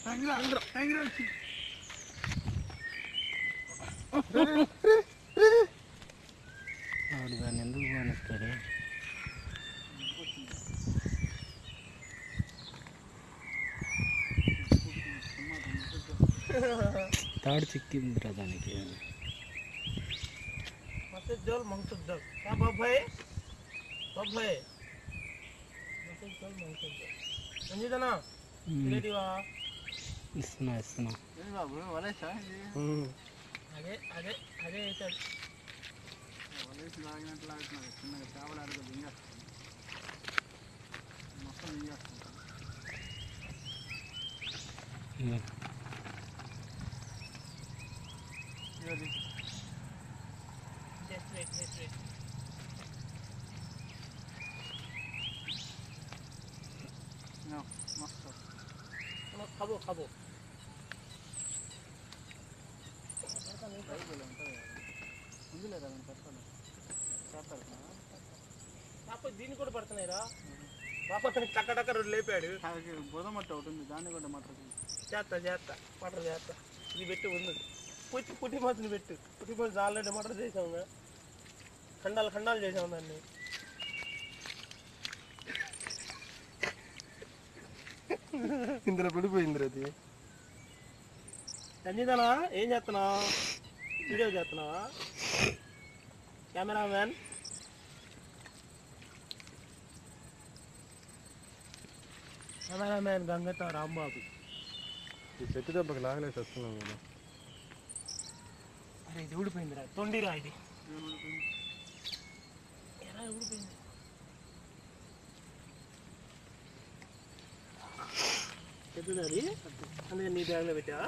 వాడు దాన్ని ఎందుకు పోనిస్తాడు తాడు చిక్కిందిరా దానికి मसेज जल मंगसुक जल क्या बाप भाई बाप भाई मसेज जल मंगसुक जल संजीता ना ఉమ్, రిలేటివా ఇస్తున్నా ఇస్తున్నా బాబు వలేసా ఇది అదే అదే అదే అవుతుంది వలేసి లాగినట్టు లాగుతున్నారు చిన్నగా చేపలు ఆడుకో దింగేస్తాను మొత్తం దింగేస్తాను um, just wait just wait మస్తు ఖబో ఖబో బైబుల్ ఉంటుంది ఉంది లేదా నేను పెట్టాను చేస్తారు పాప దీన్ని కూడా పడుతున్నాయిరా పాప టక్క టక్క రెండు లేపాడు బుధమట్ట ఒకటి ఉంది దాన్ని కూడా మట్ట చేస్తా చేస్తా మటర్ చేస్తా ఇది పెట్టి ఉంది పుట్టి పుట్టి మాత్రం పెట్టు పుట్టి మాత్రం ఆల్రెడీ మటర్ చేసాము ఖండాలు ఖండాలు చేసాము దాన్ని ఇందులో పడిపోయింది అది సంజీతనా ఏం చేస్తున్నావు వీడియో చేస్తున్నావా కెమెరా మ్యాన్ కెమెరా మ్యాన్ గంగతో రాంబాబు ఈ చెట్టు దెబ్బకి లాగలేసి వస్తున్నాం కదా అరే ఇది ఊడిపోయిందిరా తొండిరా ఇది ఎలా ఊడిపోయింది పెద్దది అది అందుకని నీ బ్యాగ్లో పెట్టావా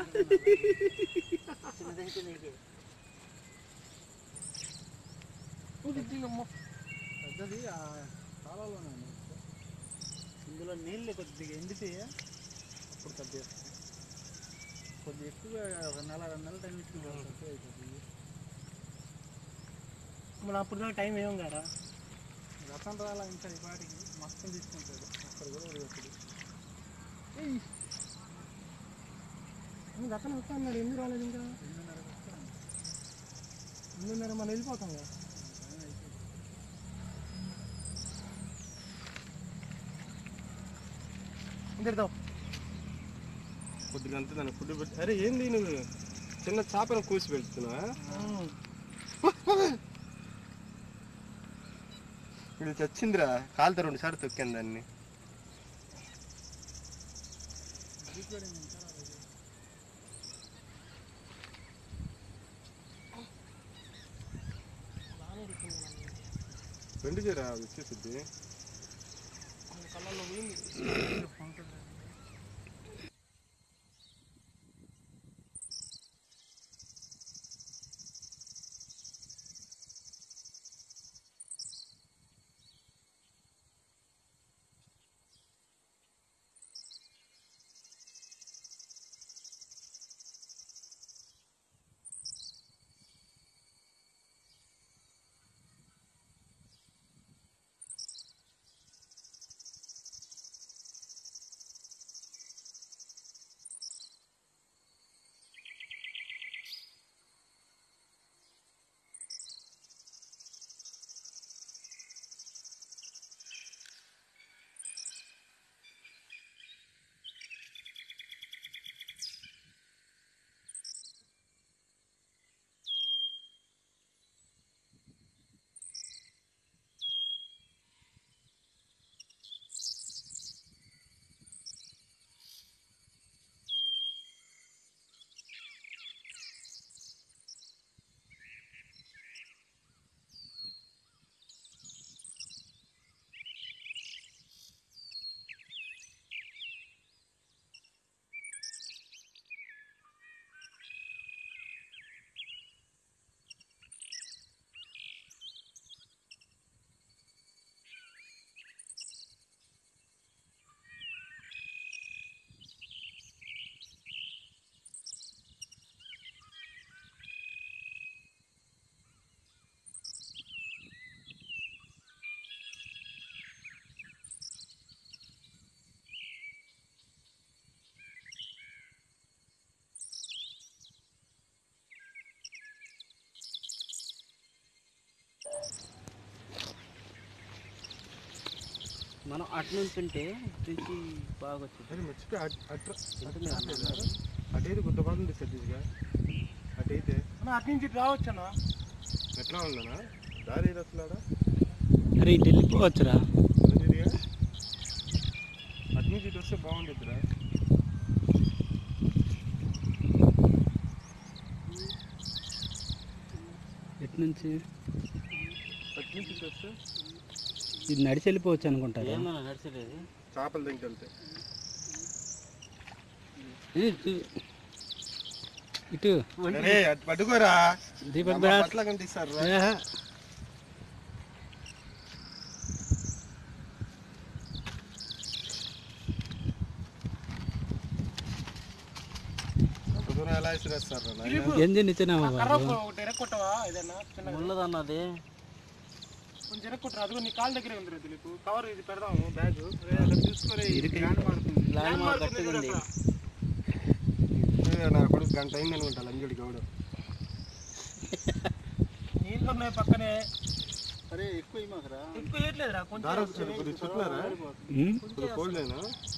పెద్దది ఆ కాలంలోనే ఉంది ఇందులో నీళ్ళు కొద్దిగా ఎండితే అప్పుడు కట్ చేస్తాం కొద్దిగా ఎక్కువగా ఒక నెల రెండు నెలల టైం ఇచ్చిన తక్కువ అయిపోతుంది మన అప్పుడు దాకా టైం ఏం కదా రసం రాలా ఇంకా ఈ పాటికి మొత్తం తీసుకుంటాడు అక్కడ కూడా ఒకటి అతను వస్తా అన్నాడు ఎందుకు రాలేదు ఇంకా రెండున్నరకు వస్తాను ఎనిమిదిన్నర మనం వెళ్ళిపోతాం కదా ఇంకటితో కొద్దిగా అంతే దాన్ని ఫుడ్ పెట్టి అరే ఏంది నువ్వు చిన్న చేపను కూసి పెడుతున్నా ఇది చచ్చిందిరా కాలుతో రెండు సార్లు తొక్కాను దాన్ని రెండు చేరా వచ్చేసిద్ది కళ్ళల్లో పోయింది మనం అటు నుంచి ఉంటే ఇటు నుంచి బాగా వచ్చింది అరే మర్చిపోయి అట్ అట్రా అటైతే గుద్ద బాగుంది సతీష్గా అటైతే అన్న అటు నుంచి ఇటు రావచ్చు అన్న ఎట్లా ఉందనా దారి ఏది వస్తున్నాడా అరే ఇటు వెళ్ళిపోవచ్చురా అదిగా అటు నుంచి ఇటు వస్తే బాగుంటుందిరా ఎటు నుంచి అటు నుంచి ఇటు వస్తే ఇది నడిచి వెళ్ళిపోవచ్చు అనుకుంటారా ఏమన్నా నడిచలేదు చేపలు దగ్గరికి వెళ్తే ఇటు ఇటు అరే అటు పట్టుకోరా దీపక్ మా బ్రాస్ పట్ల కనిపిస్తారు ఏహే. అంత దూరం ఎలా ఇసిరేస్తారు గంజి నిచ్చినామా కర్ర బాబు ఒకటి ఎరక్కొట్టవా ఏదన్నా చిన్నగా ముళ్ళదన్నది కొంచెం ఎరక్కొట్టరా అదిగో నీ కాళ్ళ దగ్గరే ఉంది దిలీప్ కవర్ ఇది పెడదాము బ్యాగ్ చూసుకొని ల్యాండ్ మార్క్ గట్టిగా ఉంది నా కొడుకు గంట అయింది అనుకుంటా లంజుడి గౌడు నీళ్ళు ఉన్నాయి పక్కనే అరే ఎక్కువ మాకురా ఎక్కువ వేయట్లేదురా కొంచెం దారి వచ్చారు కొద్దిగా చుట్టినారా ఉమ్? కొద్దిగా కోల్డ్ అయినా